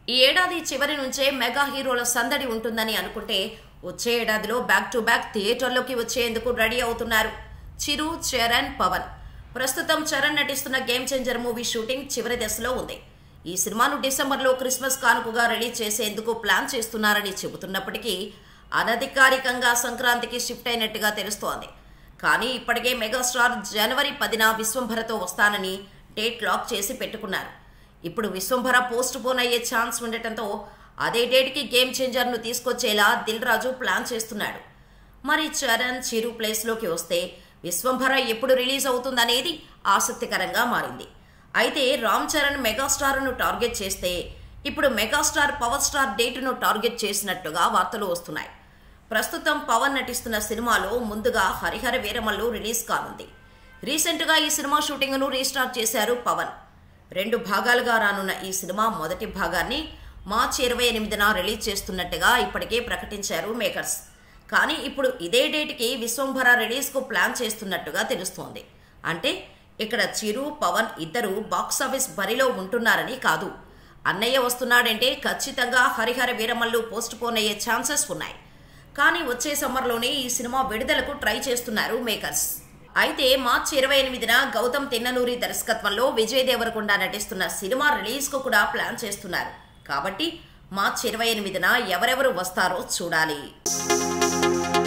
ఈ ఏడాది చివరి నుంచే మెగా హీరోల సందడి ఉంటుందని అనుకుంటే వచ్చే ఏడాదిలో బ్యాక్ టు బ్యాక్ థియేటర్లోకి వచ్చేందుకు రెడీ అవుతున్నారు చిరు చరణ్ పవన్ ప్రస్తుతం చరణ్ నటిస్తున్న గేమ్ చేంజర్ మూవీ షూటింగ్ చివరి దశలో ఉంది ఈ సినిమాను డిసెంబర్లో క్రిస్మస్ కానుకగా రిలీజ్ చేసేందుకు ప్లాన్ చేస్తున్నారని చెబుతున్నప్పటికీ అనధికారికంగా సంక్రాంతికి షిఫ్ట్ అయినట్టుగా తెలుస్తోంది కానీ ఇప్పటికే మెగాస్టార్ జనవరి పదిన విశ్వంభరతో వస్తానని డేట్ లాక్ చేసి పెట్టుకున్నారు ఇప్పుడు విశ్వంభర పోస్ట్ పోన్ అయ్యే ఛాన్స్ ఉండటంతో అదే డేట్కి గేమ్ చేంజర్ను తీసుకొచ్చేలా దిల్ రాజు ప్లాన్ చేస్తున్నాడు మరి చరణ్ చిరు ప్లేస్లోకి వస్తే విశ్వంభర ఎప్పుడు రిలీజ్ అవుతుందనేది ఆసక్తికరంగా మారింది అయితే రామ్ చరణ్ మెగాస్టార్ను టార్గెట్ చేస్తే ఇప్పుడు మెగాస్టార్ పవర్ స్టార్ డేటును టార్గెట్ చేసినట్టుగా వార్తలు వస్తున్నాయి ప్రస్తుతం పవన్ నటిస్తున్న సినిమాలో ముందుగా హరిహర వీరమల్లు రిలీజ్ కానుంది రీసెంట్గా ఈ సినిమా షూటింగ్ను రీస్టార్ట్ చేశారు పవన్ రెండు భాగాలుగా రానున్న ఈ సినిమా మొదటి భాగాన్ని మార్చి ఇరవై ఎనిమిదిన రిలీజ్ చేస్తున్నట్టుగా ఇప్పటికే ప్రకటించారు మేకర్స్ కానీ ఇప్పుడు ఇదే డేట్కి విశ్వంభర రిలీజ్కు ప్లాన్ చేస్తున్నట్టుగా తెలుస్తోంది అంటే ఇక్కడ చిరు పవన్ ఇద్దరు బాక్సాఫీస్ బరిలో ఉంటున్నారని కాదు అన్నయ్య వస్తున్నాడంటే ఖచ్చితంగా హరిహర వీరమల్లు పోస్ట్ పోన్ అయ్యే ఛాన్సెస్ ఉన్నాయి కానీ వచ్చే సమ్మర్లోనే ఈ సినిమా విడుదలకు ట్రై చేస్తున్నారు మేకర్స్ అయితే మార్చి ఇరవై ఎనిమిదిన గౌతమ్ తిన్ననూరి దర్శకత్వంలో విజయ్ దేవరకొండ నటిస్తున్న సినిమా రిలీజ్కు కూడా ప్లాన్ చేస్తున్నారు కాబట్టి మార్చి ఇరవై ఎనిమిదిన ఎవరెవరు వస్తారో చూడాలి